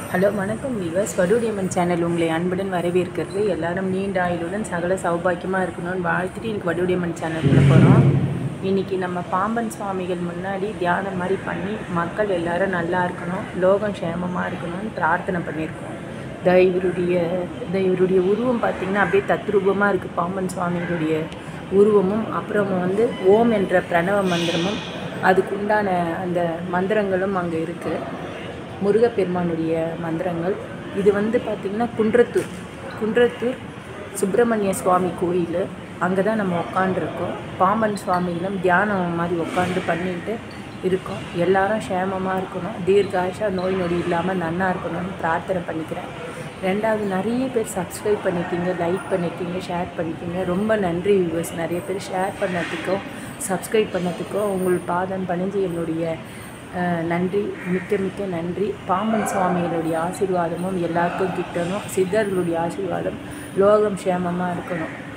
hello வணக்கம் viewers வடுடியம்மன் channel உங்களை அன்புடன் வரவேற்கிறது எல்லாரும் நீண்ட ஆயுளுடன் சகல சௌபாக்கியமாக இருக்கணும்னு வாழ்த்துட்டு எனக்கு வடுடியம்மன் சேனலுக்குள்ள போகிறோம் இன்றைக்கி நம்ம பாம்பன் சுவாமிகள் முன்னாடி தியானம் மாதிரி பண்ணி மக்கள் எல்லாரும் நல்லா இருக்கணும் லோகம் க்ஷேமமாக இருக்கணும்னு பிரார்த்தனை பண்ணியிருக்கோம் இந்த இவருடைய இந்த இவருடைய உருவம் பார்த்திங்கன்னா அப்படியே தத்ரூபமாக இருக்குது பாம்பன் சுவாமிகளுடைய உருவமும் அப்புறம் வந்து ஓம் என்ற பிரணவ மந்திரமும் அதுக்குண்டான அந்த மந்திரங்களும் அங்கே இருக்குது முருகப்பெருமானுடைய மந்திரங்கள் இது வந்து பார்த்திங்கன்னா குன்றத்தூர் குன்றத்தூர் சுப்பிரமணிய சுவாமி கோயில் அங்கே தான் நம்ம உட்காண்ட்ருக்கோம் பாம்பன் சுவாமிகளும் தியானம் மாதிரி உட்காந்து பண்ணிட்டு இருக்கோம் எல்லாரும் க்ஷேமமாக இருக்கணும் தீர்காஷா நோய் நொடி இல்லாமல் நன்னா இருக்கணும்னு பிரார்த்தனை பண்ணிக்கிறேன் ரெண்டாவது நிறைய பேர் சப்ஸ்கிரைப் பண்ணிக்கிங்க லைக் பண்ணிக்கிங்க ஷேர் பண்ணிக்கிங்க ரொம்ப நன்றி வியூவர்ஸ் நிறைய பேர் ஷேர் பண்ணதுக்கும் சப்ஸ்கிரைப் பண்ணதுக்கும் உங்கள் பாதம் பணிஞ்சு என்னுடைய அஹ், நன்றி மிக்க மிக்க நன்றி பாம்பன் சுவாமிகளுடைய ஆசீர்வாதமும் எல்லாருக்கும் கிட்டணும் சித்தர்களுடைய ஆசீர்வாதம் லோகம் க்ஷேமமாக இருக்கணும்